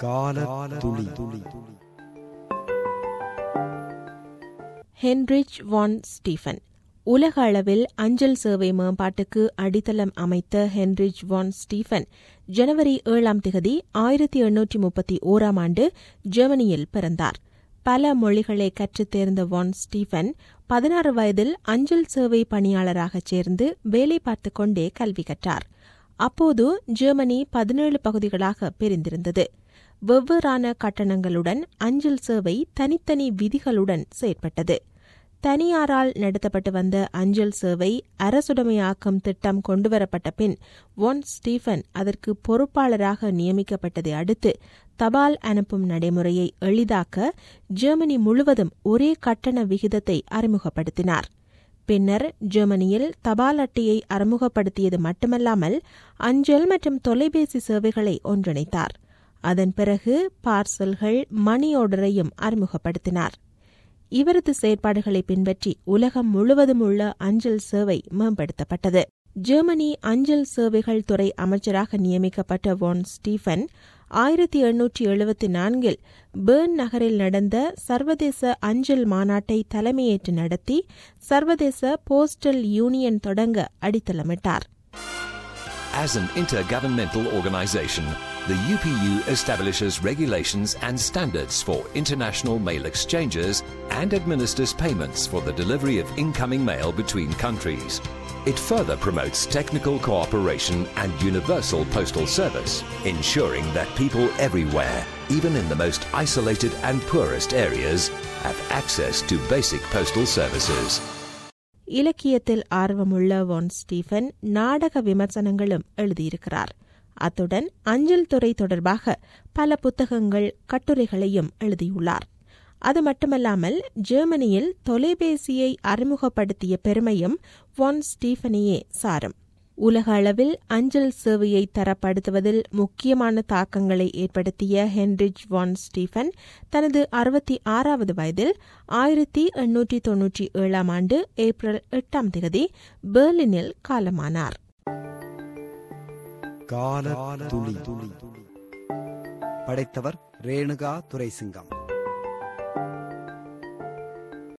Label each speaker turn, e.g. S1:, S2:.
S1: கால துளி துளி
S2: ஹென்ரிச் வான் ஸ்டீஃபன் உலக அளவில் அஞ்சல் சேவை மேம்பாட்டுக்கு அடித்தளம் அமைத்த ஹென்ரிச் வான் ஸ்டீஃபன் ஜனவரி ஏழாம் திகதி ஆயிரத்தி எண்ணூற்றி முப்பத்தி ஓராம் ஆண்டு ஜெர்மனியில் பிறந்தார் பல மொழிகளை கற்றுத் தேர்ந்த வான் ஸ்டீஃபன் பதினாறு வயதில் அஞ்சல் சேவை பணியாளராகச் சேர்ந்து வேலை பார்த்துக் கொண்டே கல்வி கற்றார் அப்போது ஜெர்மனி பதினேழு பகுதிகளாக பிரிந்திருந்தது வெவ்வேறான கட்டணங்களுடன் அஞ்சல் சேவை தனித்தனி விதிகளுடன் செயற்பட்டது தனியாரால் நடத்தப்பட்டு வந்த அஞ்சல் சேவை அரசுடைமையாக்கும் திட்டம் கொண்டுவரப்பட்ட பின் ஒன் ஸ்டீஃபன் அதற்கு பொறுப்பாளராக நியமிக்கப்பட்டதை அடுத்து தபால் அனுப்பும் நடைமுறையை எளிதாக்க ஜெர்மனி முழுவதும் ஒரே கட்டண விகிதத்தை அறிமுகப்படுத்தினார் பின்னர் ஜெர்மனியில் தபால் அட்டையை அறிமுகப்படுத்தியது மட்டுமல்லாமல் அஞ்சல் மற்றும் தொலைபேசி சேவைகளை ஒன்றிணைத்தார் அதன் பிறகு பார்சல்கள் மணி ஆர்டரையும் அறிமுகப்படுத்தினார் இவரது செயற்பாடுகளை பின்பற்றி உலகம் முழுவதும் உள்ள அஞ்சல் சேவை மேம்படுத்தப்பட்டது ஜெர்மனி அஞ்சல் சேவைகள் துறை அமைச்சராக நியமிக்கப்பட்ட வான் ஸ்டீஃபன் ஆயிரத்தி எண்ணூற்றி எழுபத்தி நான்கில் பேர்ன் நகரில் நடந்த சர்வதேச அஞ்சல் மாநாட்டை தலைமையேற்று நடத்தி சர்வதேச போஸ்டல் யூனியன் தொடங்க அடித்தளமிட்டார்
S3: As an intergovernmental organization, the UPU establishes regulations and standards for international mail exchanges and administers payments for the delivery of incoming mail between countries. It further promotes technical cooperation and universal postal service, ensuring that people everywhere, even in the most isolated and poorest areas, have access to basic postal services.
S2: இலக்கியத்தில் ஆர்வமுள்ள வான் Stephen நாடக விமர்சனங்களும் எழுதியிருக்கிறார் அத்துடன் அஞ்சல் துறை தொடர்பாக பல புத்தகங்கள் கட்டுரைகளையும் எழுதியுள்ளார் அது மட்டுமல்லாமல் ஜெர்மனியில் தொலைபேசியை அறிமுகப்படுத்திய பெருமையும் வான் ஸ்டீஃபனையே சாரும் உலக அளவில் அஞ்சல் சேவையை தரப்படுத்துவதில் முக்கியமான தாக்கங்களை ஏற்படுத்திய ஹென்ரிச் வான் ஸ்டீஃபன் தனது அறுபத்தி ஆறாவது வயதில் ஆயிரத்தி எண்ணூற்றி தொன்னூற்றி ஏழாம் ஆண்டு ஏப்ரல் எட்டாம் தேதி பெர்லினில் காலமானார்
S1: கால துளி துளி படைத்தவர் ரேணுகா துரைசிங்கம்